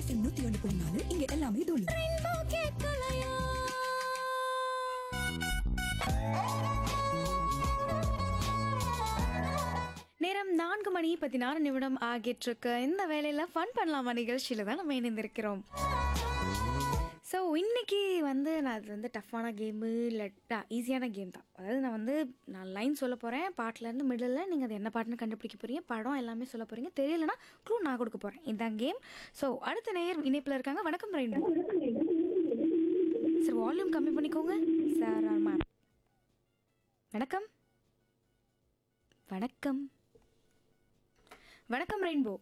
FM நூத்தி ஒன்று புள்ளி நாலு இங்க எல்லாமே தோல் நேரம் நான்கு மணி பதினாறு நிமிடம் ஆகிட்டு இருக்கு இந்த வேலையில ஃபன் பண்ணலாமா நிகழ்ச்சியில தான் நம்ம இணைந்திருக்கிறோம் ஸோ இன்னைக்கு வந்து நான் அது வந்து டஃப்பான கேமு இல்லை ஈஸியான கேம் தான் அதாவது நான் வந்து நான் லைன் சொல்ல போகிறேன் பாட்டிலேருந்து மிடில் நீங்கள் அது என்ன பாட்டுன்னு கண்டுபிடிக்க போகிறீங்க படம் எல்லாமே சொல்ல போகிறீங்க தெரியலனா க்ளூ நான் கொடுக்க போகிறேன் இதுதான் கேம் ஸோ அடுத்த நேயர் இணைப்பில் இருக்காங்க வணக்கம் ரெயின்போ சார் வால்யூம் கம்மி பண்ணிக்கோங்க சார் மேம் வணக்கம் வணக்கம் வணக்கம் ரெயின்போ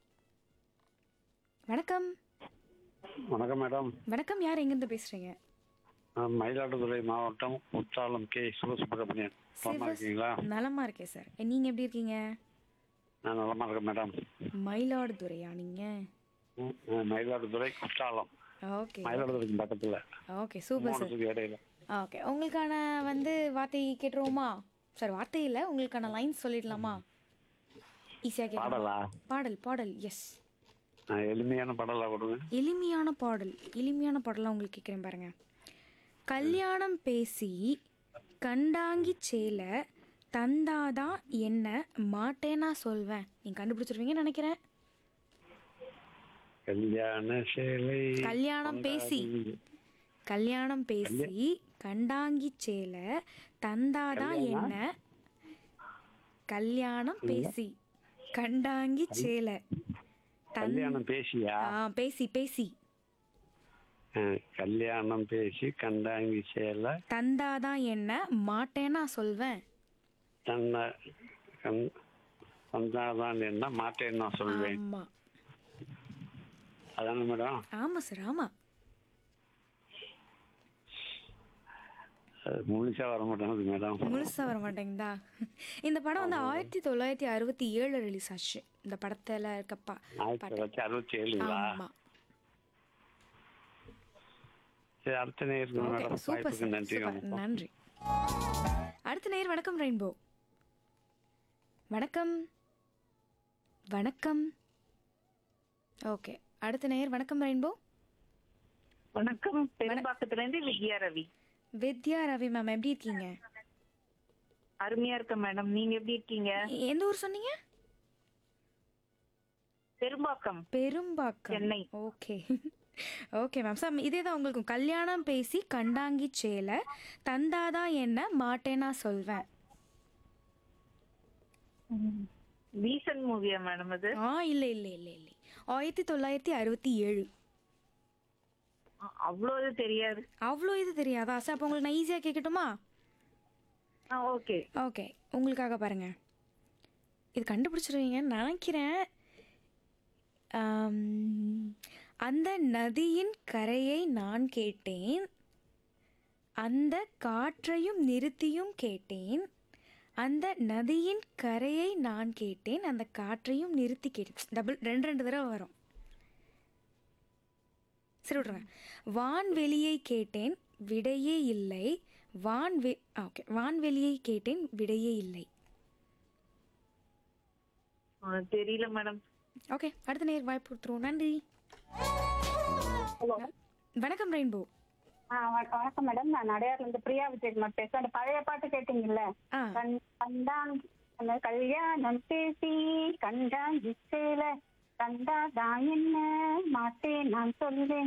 வணக்கம் வணக்கம் மேடம் வணக்கம் யார் எங்கேருந்து பேசுகிறீங்க நான் மயிலாடுதுறை மாவட்டம் குற்றாலம் கே சிவசுப்பிரமணியன் நலமா இருக்கீங்களா நலமா இருக்கேன் சார் நீங்கள் எப்படி இருக்கீங்க நான் நலமா இருக்கேன் மேடம் மயிலாடுதுறையா நீங்கள் ம், நான் மயிலாடுதுறை குற்றாலம் ஓகே மயிலாடுதுறைக்கு பக்கத்துல ஓகே சூப்பர் சார் மூணுத்துக்கு இடையில ஓகே உங்களுக்கான வந்து வார்த்தை கேட்டுருவோமா சார் வார்த்தை இல்லை உங்களுக்கான லைன்ஸ் சொல்லிடலாமா ஈஸியாக கேட்கலாம் பாடலா பாடல் பாடல் எஸ் நான் எளிமையான பாடலா கொடுங்க எளிமையான பாடல் எளிமையான பாடலாம் உங்களுக்கு கேட்குறேன் பாருங்க கல்யாணம் பேசி கண்டாங்கி சேலை தந்தாதான் என்ன மாட்டேனா சொல்வேன் நீங்க கண்டுபிடிச்சிருவீங்கன்னு நினைக்கிறேன் கல்யாண சேலை கல்யாணம் பேசி கல்யாணம் பேசி கண்டாங்கி சேலை தந்தாதான் என்ன கல்யாணம் பேசி கண்டாங்கி சேலை தன் கல்யாணம் பேசியா ஆ பேசி பேசி ஆ, கல்யாணம் பேசி கண்டாங்கி சேலை தந்தாதான் என்ன மாட்டேனா சொல்வேன் தன்னை கண் வந்தாதான் என்ன மாட்டேன்னு நான் சொல்வேன் ஆமா அதானே மேடம் ஆமா சார் ஆமா அது முழுசா வர மாட்டேங்குது மேடம் முழுசா வர மாட்டேங்குதா இந்த படம் வந்து ஆயிரத்தி தொள்ளாயிரத்தி அறுபத்தி ஏழு ரிலீஸ் ஆச்சு இந்த படத்துல இருக்கப்பா ஆயிரத்தி தொள்ளாயிரத்தி அறுபத்தி ஏழுங்களா ஆமா சரி அடுத்த நேருக்கு ஓகே மேடம் சூப்பர் வாய்ப்புக்கு சார் நன்றி சூப்பர் வணக்கம் நன்றி அடுத்த நேர் வணக்கம் ரெயின்போ வணக்கம் வணக்கம் ஓகே அடுத்த நேர் வணக்கம் ரெயின்போ வணக்கம் பெரும்பாக்கத்துல இருந்து வித்யா ரவி வித்யா ரவி மேம் எப்படி இருக்கீங்க அருமையா இருக்க மேடம் நீங்க எப்படி இருக்கீங்க எ- எந்த ஊர் சொன்னீங்க Perumbakkam Perumbakkam Chennai. Okay okay ma'am sir இதே தான் உங்களுக்கு கல்யாணம் பேசி கண்டாங்கி சேலை தந்தாதான் என்ன மாட்டேனா சொல்வேன் ரீசன்ட் மூவியா மேடம் அது ஆ இல்லை இல்லை இல்லை இல்லை ஆயிரத்தி தொள்ளாயிரத்தி அறுபத்தி ஏழு அவ்வளோ இது தெரியாது அவ்வளோ இது தெரியாதா சார் அப்போ உங்களுக்கு நான் ஈஸியாக கேட்கட்டுமா ஆ ஓகே ஓகே உங்களுக்காக பாருங்க இது கண்டுபிடிச்சிருவீங்கன்னு நினைக்கிறேன் ஆம், அந்த நதியின் கரையை நான் கேட்டேன் அந்த காற்றையும் நிறுத்தியும் கேட்டேன் அந்த நதியின் கரையை நான் கேட்டேன் அந்த காற்றையும் நிறுத்தி கேட்டேன் டபுள் ரெண்டு ரெண்டு தடவை வரும் சரி விட்றேன் வான்வெளியை கேட்டேன் விடையே இல்லை வான்வெ ஓகே வான்வெளியை கேட்டேன் விடையே இல்லை தெரியல மேடம் ஓகே அடுத்த நேர் வாய்ப்பு கொடுத்துருவோம் நன்றி வணக்கம் ரெயின்போ ஆ வ- வணக்கம் மேடம் நான் நடையார்ல இருந்து பிரியா விஜயகுமார் பேசுறேன் அந்த பழைய பாட்டு கேட்டீங்கல்ல ஆ கண் கண்டாங் அந்த கல்யாணம் பேசி கண்டாங்கி சேல கண்டாதான் என்ன மாட்டேன் நான் சொல்வேன்